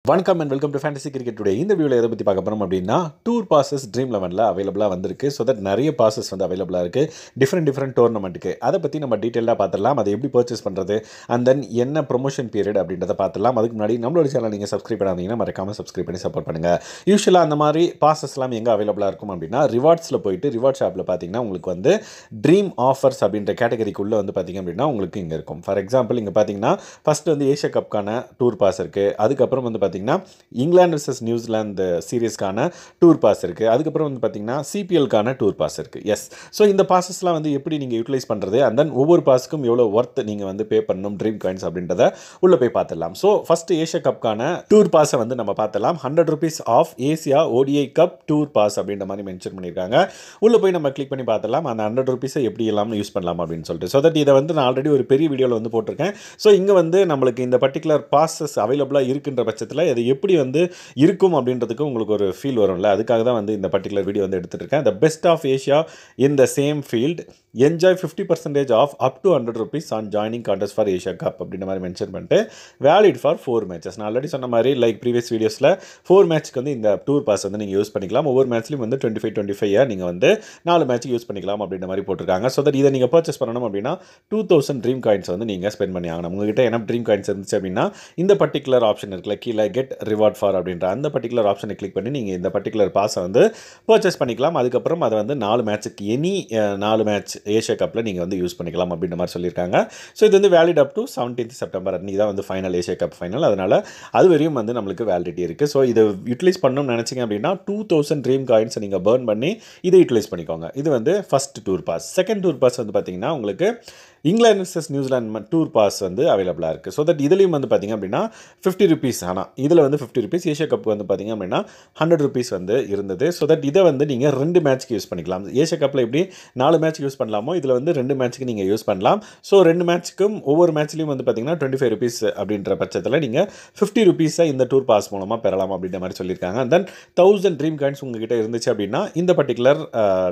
வணக்கம் and welcome to fantasy cricket today இந்த வியூவில் எதை பற்றி பார்க்க போகிறோம் அப்படின்னா டூர் பாசஸ் ட்ரீம் லெவனில் அவைலபிளாக வந்திருக்கு ஸோ தட் நிறைய பாசஸ் வந்து அவைலபிளாக இருக்குது டிஃப்ரெண்ட் டிஃப்ரெண்ட் டோர்னமெண்ட்டுக்கு அதை பற்றி நம்ம டீட்டெயிலாக பார்த்துடலாம் அதை எப்படி பர்ச்சேஸ் பண்ணுறது அண்ட் தென் என்ன ப்ரொமோஷன் பீரியட் அப்படின்றத பார்த்துடலாம் அதுக்கு முன்னாடி நம்மளோட சேனல் நீங்கள் சப்ஸ்கிரைப் பண்ணாதீங்கன்னா மறக்காமல் சப்ஸ்கிரைப் பண்ணி சப்போர்ட் பண்ணுங்கள் யூஸ்வலாக அந்த மாதிரி பாசஸ்லாம் எங்கே அவைலபிளாக இருக்கும் அப்படின்னா ரிவார்ட்ஸில் போயிட்டு ரிவார்ட்ஸ் ஆப்பில் பார்த்தீங்கன்னா உங்களுக்கு வந்து ட்ரீம் ஆஃபர்ஸ் அப்படின்ற கேட்டகரிக்குள்ளே வந்து பார்த்திங்க அப்படின்னா உங்களுக்கு இங்கே இருக்கும் ஃபார் எக்ஸாம்பிள் இங்கே பார்த்தீங்கன்னா ஃபஸ்ட்டு வந்து ஏஷியா கப்க்கான டூர் பாஸ் இருக்குது அதுக்கப்புறம் வந்து பார்த்திங்கன்னா இங்கிலாந்து vs நியூசிலாந்து சீரீஸ்க்கான டூர் பாஸ் இருக்குது அதுக்கப்புறம் வந்து பார்த்திங்கன்னா சிபிஎல்க்கான டூர் பாஸ் இருக்குது எஸ் ஸோ இந்த பாசஸ்லாம் வந்து எப்படி நீங்கள் யூட்டிலைஸ் பண்ணுறது அண்ட் தென் ஒவ்வொரு பாஸுக்கும் எவ்வளோ ஒர்த் நீங்கள் வந்து பே பண்ணணும் ட்ரீம் காயின்ஸ் அப்படின்றத உள்ளே போய் பார்த்துடலாம் ஸோ ஃபஸ்ட்டு ஏஷியா கப்க்கான டூர் பாஸை வந்து நம்ம பார்த்துடலாம் hundred rupees off Asia ODI cup tour pass அப்படின்ற மாதிரி மென்ஷன் பண்ணியிருக்காங்க உள்ளே போய் நம்ம கிளிக் பண்ணி பார்த்துடலாம் அந்த ஹண்ட்ரட் ருபீஸை எப்படி எல்லாம் யூஸ் பண்ணலாம் அப்படின்னு சொல்லிட்டு ஸோ தட் இதை வந்து நான் ஆல்ரெடி ஒரு பெரிய வீடியோவில் வந்து போட்டிருக்கேன் ஸோ இங்கே வந்து நம்மளுக்கு இந்த பர்டிகுலர் பாசஸ் அவைலபிளாக இருக்கின்ற பட்சத்தில் இது எப்படி வந்து இருக்கும் அப்படின்றதுக்கு உங்களுக்கு ஒரு ஃபீல் வரும்ல அதுக்காக தான் வந்து இந்த பர்டிகுலர் வீடியோ வந்து எடுத்துகிட்டு இருக்கேன் the best of Asia in the same field enjoy fifty percentage off up to hundred rupees on joining contest for Asia cup அப்படின்ற மாதிரி மென்ஷன் பண்ணிட்டு வேலிட் ஃபார் ஃபோர் மேட்சஸ் நான் ஆல்ரெடி சொன்ன மாதிரி லைக் ப்ரீவியஸ் வீடியோஸில் ஃபோர் மேட்ச்க்கு வந்து இந்த டூர் பாஸ் வந்து நீங்கள் யூஸ் பண்ணிக்கலாம் ஒவ்வொரு மேட்ச்லையும் வந்து டுவெண்ட்டி ஃபைவ் டுவெண்ட்டி ஃபைவ் நீங்கள் வந்து நாலு மேட்ச்சுக்கு யூஸ் பண்ணிக்கலாம் அப்படின்ற மாதிரி போட்டிருக்காங்க ஸோ தட் இதை நீங்கள் பர்ச்சேஸ் பண்ணணும் அப்படின்னா டூ தௌசண்ட் ட்ரீம் காயின்ஸ் வந்து நீங்கள் ஸ்பெண்ட் பண்ணி ஆகணும் உங்ககிட்ட என்ன ட்ரீம் காயின்ஸ் இருந்துச்சு அப்படின்னா இந்த பர்டிகுலர் ஆப்ஷன் இருக்குல்ல கீழே கெட் ரிவார்ட் ஃபார் அப்படின்ற அந்த பர்டிகுலர் ஆப்ஷனை கிளிக் பண்ணி நீங்கள் இந்த பர்டிகுலர் பாஸை வந்து பர்ச்சேஸ் பண்ணிக்கலாம் அதுக்கப்புறம் அதை வந்து நாலு மேட்ச்சுக்கு எனி நாலு மேட்ச் ஏஷியா கப்பில் நீங்கள் வந்து யூஸ் பண்ணிக்கலாம் அப்படின்ற மாதிரி சொல்லியிருக்காங்க ஸோ இது வந்து valid up to seventeenth September அன்றைக்கி தான் வந்து ஃபைனல் ஏஷியா கப் ஃபைனல் அதனால் அது வரையும் வந்து நம்மளுக்கு வேலிடிட்டி இருக்குது ஸோ இதை யூட்டிலைஸ் பண்ணணும்னு நினச்சிங்க அப்படின்னா டூ தௌசண்ட் ட்ரீம் காயின்ஸை நீங்கள் பேர்ன் பண்ணி இதை யூட்டிலைஸ் பண்ணிக்கோங்க இது வந்து first tour pass second tour pass வந்து பார்த்தீங்கன்னா உங்களுக்கு England vs New Zealand tour pass வந்து அவைலபிளாக இருக்குது ஸோ தட் இதுலேயும் வந்து பார்த்திங்க அப்படின்னா ஃபிஃப்டி ருபீஸ் ஆனால் இதில் வந்து ஃபிஃப்டி ருபீஸ் ஏஷியா கப் வந்து பார்த்திங்க அப்படின்னா ஹண்ட்ரட் ருபீஸ் வந்து இருந்தது ஸோ தட் இதை வந்து நீங்கள் ரெண்டு மேட்ச்க்கு யூஸ் பண்ணிக்கலாம் ஏஷியா கப்பில் எப்படி நாலு மேட்ச் யூஸ் பண்ணலாமோ இதில் வந்து ரெண்டு மேட்ச்சுக்கு நீங்கள் யூஸ் பண்ணலாம் ஸோ ரெண்டு மேட்ச்சுக்கும் ஒவ்வொரு மேட்ச்லையும் வந்து பார்த்திங்கன்னா டுவெண்ட்டி ஃபைவ் ருபீஸ் அப்படின்ற பட்சத்தில் நீங்கள் ஃபிஃப்டி ருபீஸை இந்த டூர் பாஸ் மூலமாக பெறலாம் அப்படின்ற மாதிரி சொல்லியிருக்காங்க தென் தௌசண்ட் ட்ரீம் காயின்ஸ் உங்ககிட்ட இருந்துச்சு அப்படின்னா இந்த பர்டிகுலர்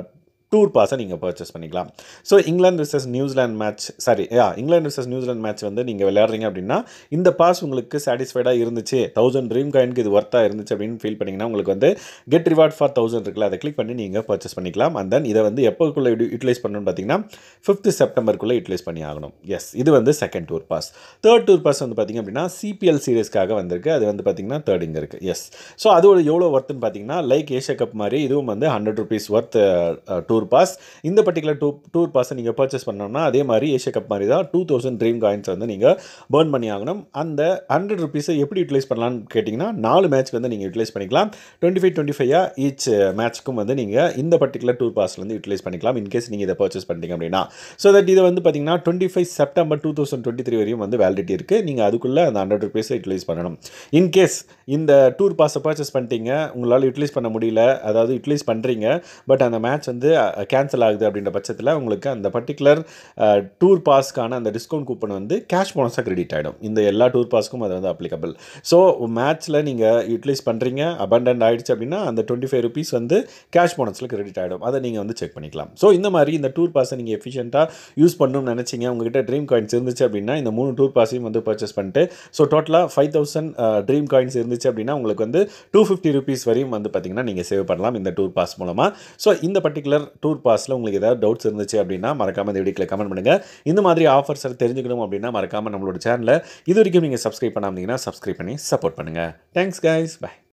டூர் பாஸை நீங்கள் பர்ச்சேஸ் பண்ணிக்கலாம் so England versus New Zealand match sorry yeah England versus New Zealand match வந்து நீங்கள் விளையாடுறீங்க அப்படின்னா இந்த பாஸ் உங்களுக்கு சாட்டிஸ்ஃபைடாக இருந்துச்சு தௌசண்ட் ட்ரீம் காயினுக்கு இது ஒர்த்தாக இருந்துச்சு அப்படின்னு ஃபீல் பண்ணிங்கன்னா உங்களுக்கு வந்து கெட் ரிவார்ட் ஃபார் தௌசண்ட் இருக்குல்ல அதை கிளிக் பண்ணி நீங்கள் பர்ச்சேஸ் பண்ணிக்கலாம் அண்ட் தென் இதை வந்து எப்போக்குள்ளே யூட்டிலைஸ் பண்ணணும்னு பார்த்தீங்கன்னா ஃபிஃப்த்து செப்டம்பருக்குள்ளே யூட்டிலைஸ் பண்ணி ஆகணும் எஸ் இது வந்து second tour pass third tour pass வந்து பார்த்திங்க அப்படின்னா சிபிஎல் சீரீஸ்க்காக வந்திருக்கு அது வந்து பார்த்திங்கன்னா தேர்ட் இங்கே இருக்குது எஸ் ஸோ அது ஒரு எவ்வளோ ஒர்த்துன்னு பார்த்தீங்கன்னா லைக் ஏஷியா கப் மாதிரி இதுவும் வந்து hundred rupees worth tour tour pass இந்த பர்டிகுலர் டூ டூர் பாஸை நீங்கள் பர்ச்சேஸ் பண்ணோம்னா அதே மாதிரி ஏஷியா கப் மாதிரி தான் டூ தௌசண்ட் ட்ரீம் காயின்ஸ் வந்து நீங்கள் பேர்ன் பண்ணி ஆகணும் அந்த ஹண்ட்ரட் ருபீஸை எப்படி யூட்டிலைஸ் பண்ணலாம்னு கேட்டிங்கன்னா நாலு மேட்ச்க்கு வந்து நீங்கள் யூட்டிலைஸ் பண்ணிக்கலாம் twenty five twenty five each மேட்ச்க்கும் வந்து நீங்கள் இந்த பர்டிகுலர் டூர் பாஸில் வந்து யூட்டிலைஸ் பண்ணிக்கலாம் இன்கேஸ் நீங்கள் இதை பர்ச்சேஸ் பண்ணிட்டீங்க அப்படின்னா ஸோ தட் இதை வந்து பார்த்தீங்கன்னா twenty five September two thousand twenty three வரையும் வந்து வேலிடிட்டி இருக்குது நீங்கள் அதுக்குள்ளே அந்த ஹண்ட்ரட் ருபீஸை யூட்டிலைஸ் பண்ணணும் இன்கேஸ் இந்த டூர் பாஸை பர்ச்சேஸ் பண்ணிட்டீங்க உங்களால் யூட்டிலைஸ் பண்ண முடியல அதாவது யூட்டிலைஸ் பண்ணுறீங்க பட் அந்த மேட்ச் வந்து கேன்சல் ஆகுது அப்படின்ற பட்சத்தில் உங்களுக்கு அந்த பர்டிகுலர் டூர் பாஸ்க்கான அந்த டிஸ்கவுண்ட் கூப்பன் வந்து கேஷ் போனஸாக கிரெடிட் ஆகிடும் இந்த எல்லா டூர் பாஸ்க்கும் அது வந்து அப்ளிகபிள் ஸோ மேட்ச்சில் நீங்கள் யூட்டிலைஸ் பண்ணுறீங்க அபண்டன்ட் ஆகிடுச்சு அப்படின்னா அந்த டுவெண்ட்டி ஃபைவ் ருபீஸ் வந்து கேஷ் போனஸில் கிரெடிட் ஆகிடும் அதை நீங்கள் வந்து செக் பண்ணிக்கலாம் ஸோ இந்த மாதிரி இந்த டூர் பாஸை நீங்கள் எஃபிஷியண்ட்டாக யூஸ் பண்ணணும்னு நினச்சிங்க உங்ககிட்ட ட்ரீம் காயின்ஸ் இருந்துச்சு அப்படின்னா இந்த மூணு டூர் பாஸையும் வந்து பர்ச்சேஸ் பண்ணிட்டு ஸோ டோட்டலாக ஃபைவ் தௌசண்ட் ட்ரீம் காயின்ஸ் இருந்துச்சு அப்படின்னா உங்களுக்கு வந்து டூ ஃபிஃப்டி ருபீஸ் வரையும் வந்து பார்த்திங்கன்னா நீங்கள் சேவ் பண்ணலாம் இந்த டூர் பாஸ் மூலமாக ஸோ இந்த பர்டிகுலர் டூர் பாஸில் உங்களுக்கு ஏதாவது டவுட்ஸ் இருந்துச்சு அப்படின்னா மறக்காமல் இந்த வீடியோவில் கமெண்ட் பண்ணுங்கள் இந்த மாதிரி ஆஃபர்ஸ் தெரிஞ்சுக்கணும் அப்படின்னா மறக்காமல் நம்மளோட சேனலை இது வரைக்கும் நீங்கள் சப்ஸ்கிரைப் பண்ணாமீங்கன்னா சப்ஸ்கிரைப் பண்ணி சப்போர்ட் பண்ணுங்கள் தேங்க்ஸ் கைஸ் பை